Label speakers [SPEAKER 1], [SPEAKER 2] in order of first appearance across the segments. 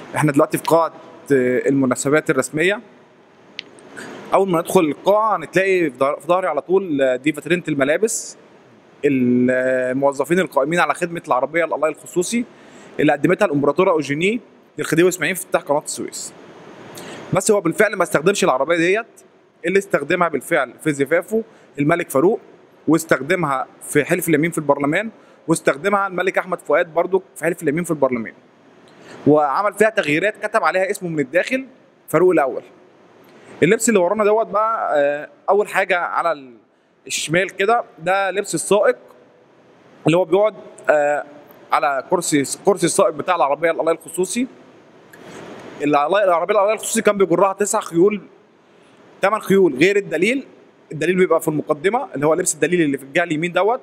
[SPEAKER 1] احنا دلوقتي في قاعه آه، المناسبات الرسميه اول ما ندخل القاعه هنتلاقي في ظهر- في ظهري على طول آه، دي فاترينه الملابس الموظفين القائمين على خدمه العربيه الالاي الخصوصي اللي قدمتها الامبراطوره اوجيني للخديوي اسماعيل في افتتاح قناه السويس بس هو بالفعل ما استخدمش العربيه ديت اللي استخدمها بالفعل في زفافه الملك فاروق واستخدمها في حلف اليمين في البرلمان واستخدمها الملك احمد فؤاد برضو في حلف اليمين في البرلمان وعمل فيها تغييرات كتب عليها اسمه من الداخل فاروق الاول اللبس اللي ورانا دوت بقى آه، اول حاجه على ال- الشمال كده ده لبس السائق اللي هو بيقعد آه، على كرسي كرسي السائق بتاع العربيه الالاي الخصوصي العربيه العربيه الالاي الخصوصي كان بيجرها تسع خيول ثمان خيول غير الدليل الدليل بيبقى في المقدمه اللي هو لبس الدليل اللي في الجهه اليمين دوت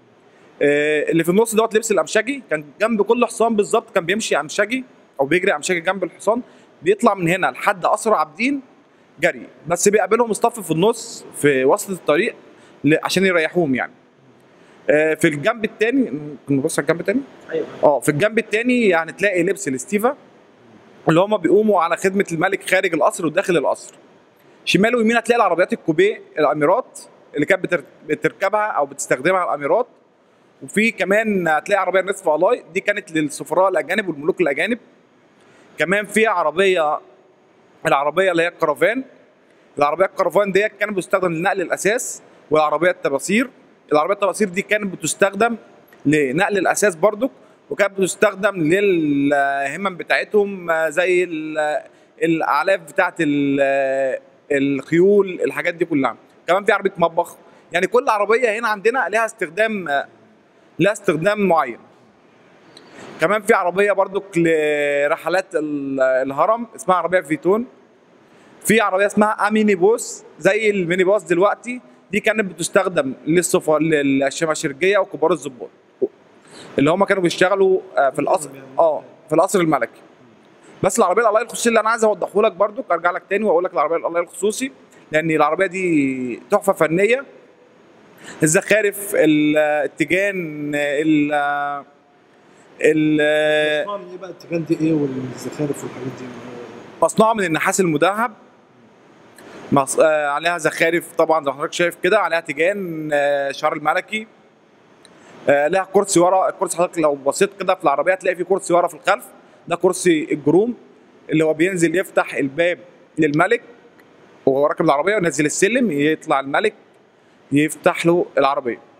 [SPEAKER 1] آه، اللي في النص دوت لبس الامشجي كان جنب كل حصان بالظبط كان بيمشي امشجي او بيجري امشجي جنب الحصان بيطلع من هنا لحد اسرع عابدين جري بس بيقابلهم اصطف في النص في وسط الطريق ل- عشان يريحوهم يعني آه، في الجنب الثاني نبص على الجنب الثاني
[SPEAKER 2] ايوه
[SPEAKER 1] اه في الجنب الثاني يعني تلاقي لبس الاستيفا اللي هم بيقوموا على خدمه الملك خارج القصر وداخل القصر شمال ويمين هتلاقي العربيات الكوبيه الاميرات اللي كانت بتر- بتركبها او بتستخدمها الاميرات وفي كمان هتلاقي عربيه نصف الاي دي كانت للسفراء الاجانب والملوك الاجانب كمان في عربيه العربيه اللي هي الكرفان العربيه الكرفان ديت كانت بتستخدم لنقل الاساس والعربيه التباسير العربيه التباسير دي كانت بتستخدم لنقل الاساس برضك وكانت بتستخدم للهمم بتاعتهم آه، زي ال- الاعلاف بتاعت ال- الخيول الحاجات دي كلها كمان في عربيه مطبخ يعني كل عربيه هنا عندنا لها استخدام آه، لها استخدام معين كمان في عربيه برضك لرحلات ال- الهرم اسمها عربيه فيتون في عربيه اسمها اميني بوس زي الميني باص دلوقتي دي كانت بتستخدم للسفر للشماشرجيه وكبار الضباط اللي هم كانوا بيشتغلوا آه، في القصر اه في القصر الملكي بس العربيه الالاي الخصوصي اللي انا عايز اوضحه لك برضو ارجع لك تاني واقول لك العربيه الالاي الخصوصي لان العربيه دي تحفه فنيه الزخارف الاتجان ال ال
[SPEAKER 2] مصنوعة من ايه بقى التيجان دي ايه والزخارف والحاجات دي
[SPEAKER 1] مصنوعه من النحاس المذهب مص... آه عليها زخارف طبعا زي ما حضرتك شايف كده عليها تيجان آه شعر الملكي آه لها كرسي ورا الكرسي حضرتك لو بصيت كده في العربيه هتلاقي في كرسي ورا في الخلف ده كرسي الجروم اللي هو بينزل يفتح الباب للملك وهو راكب العربيه وينزل السلم يطلع الملك يفتح له العربيه